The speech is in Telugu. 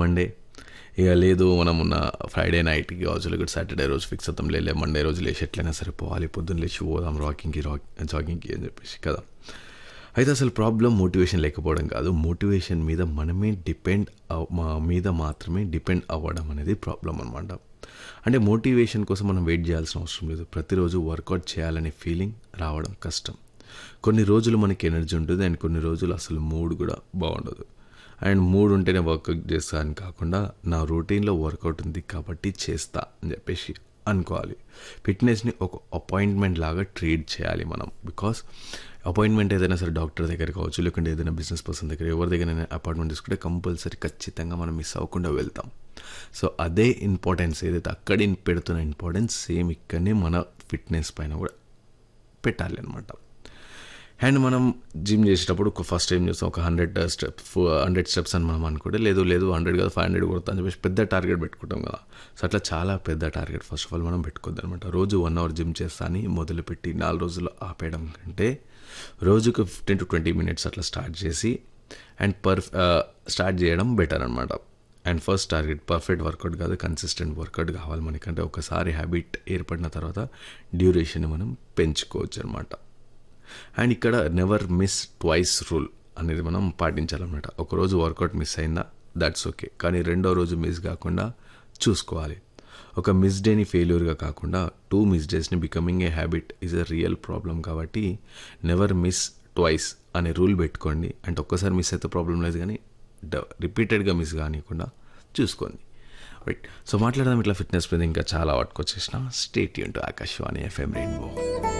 మండే ఇక లేదు మనం ఉన్న ఫ్రైడే నైట్కి కావచ్చు లేకపోతే సాటర్డే రోజు ఫిక్స్ అవుతాం లేలే మండే రోజు లేచి ఎట్లయినా సరే పోవాలి పొద్దున్న లేచి పోదాం వాకింగ్కి రాక్ జాగింగ్కి అని చెప్పేసి కదా అయితే అసలు ప్రాబ్లం మోటివేషన్ లేకపోవడం కాదు మోటివేషన్ మీద మనమే డిపెండ్ మా మీద మాత్రమే డిపెండ్ అవ్వడం అనేది ప్రాబ్లం అనమాట అంటే మోటివేషన్ కోసం మనం వెయిట్ చేయాల్సిన అవసరం లేదు ప్రతిరోజు వర్కౌట్ చేయాలనే ఫీలింగ్ రావడం కష్టం కొన్ని రోజులు మనకి ఎనర్జీ ఉంటుంది అండ్ కొన్ని రోజులు అసలు మూడ్ కూడా బాగుండదు అండ్ మూడ్ ఉంటేనే వర్కౌట్ చేస్తా అని కాకుండా నా రొటీన్లో వర్కౌట్ ఉంది కాబట్టి చేస్తా అని చెప్పేసి అనుకోవాలి ఫిట్నెస్ని ఒక అపాయింట్మెంట్ లాగా ట్రీట్ చేయాలి మనం బికాస్ అపాయింట్మెంట్ ఏదైనా సరే డాక్టర్ దగ్గర కావచ్చు లేకుంటే ఏదైనా బిజినెస్ పర్సన్ దగ్గర ఎవరి దగ్గర అపాయింట్మెంట్ తీసుకుంటే కంపల్సరీ ఖచ్చితంగా మనం మిస్ అవ్వకుండా వెళ్తాం సో అదే ఇంపార్టెన్స్ ఏదైతే అక్కడ పెడుతున్న ఇంపార్టెన్స్ సేమ్ ఇక్కడనే మన ఫిట్నెస్ పైన కూడా పెట్టాలి అనమాట అండ్ మనం జిమ్ చేసేటప్పుడు ఒక ఫస్ట్ ఏం చేస్తాం ఒక హండ్రెడ్ స్టెప్స్ హండ్రెడ్ స్టెప్స్ అని మనం అనుకుంటే లేదు లేదు హండ్రెడ్ కాదు ఫైవ్ హండ్రెడ్ కొడతా అని చెప్పేసి పెద్ద టార్గెట్ పెట్టుకుంటాం కదా సో అట్లా చాలా పెద్ద టార్గెట్ ఫస్ట్ ఆఫ్ ఆల్ మనం పెట్టుకోద్దు అనమాట రోజు వన్ అవర్ జిమ్ చేస్తా అని మొదలుపెట్టి నాలుగు రోజులు ఆపేయడం కంటే రోజుకు ఫిఫ్టీన్ టు ట్వంటీ మినిట్స్ అట్లా స్టార్ట్ చేసి అండ్ పర్ స్టార్ట్ చేయడం బెటర్ అనమాట and first target perfect workout కాదు కన్సిస్టెంట్ వర్కౌట్ కావాలి మనకంటే ఒకసారి హ్యాబిట్ ఏర్పడిన తర్వాత డ్యూరేషన్ మనం పెంచుకోవచ్చు అనమాట అండ్ ఇక్కడ నెవర్ మిస్ ట్వైస్ రూల్ అనేది మనం పాటించాలన్నమాట ఒకరోజు వర్కౌట్ మిస్ అయిందా దట్స్ ఓకే కానీ రెండో రోజు మిస్ కాకుండా చూసుకోవాలి ఒక మిస్ డేని ఫెయిల్యూర్గా కాకుండా టూ మిస్ డేస్ని becoming a habit is a real problem కాబట్టి నెవర్ మిస్ ట్వైస్ అనే రూల్ పెట్టుకోండి అంటే ఒక్కసారి మిస్ అయితే ప్రాబ్లం లేదు కానీ రిపీటెడ్గా మిస్ కానివ్వకుండా చూసుకోండి రైట్ సో మాట్లాడదాం ఇట్లా ఫిట్నెస్ మీద ఇంకా చాలా పట్టుకొచ్చేసిన స్టేట్ యూన్ టు ఆకాశవాణి ఎఫ్ఎం రెయిన్బో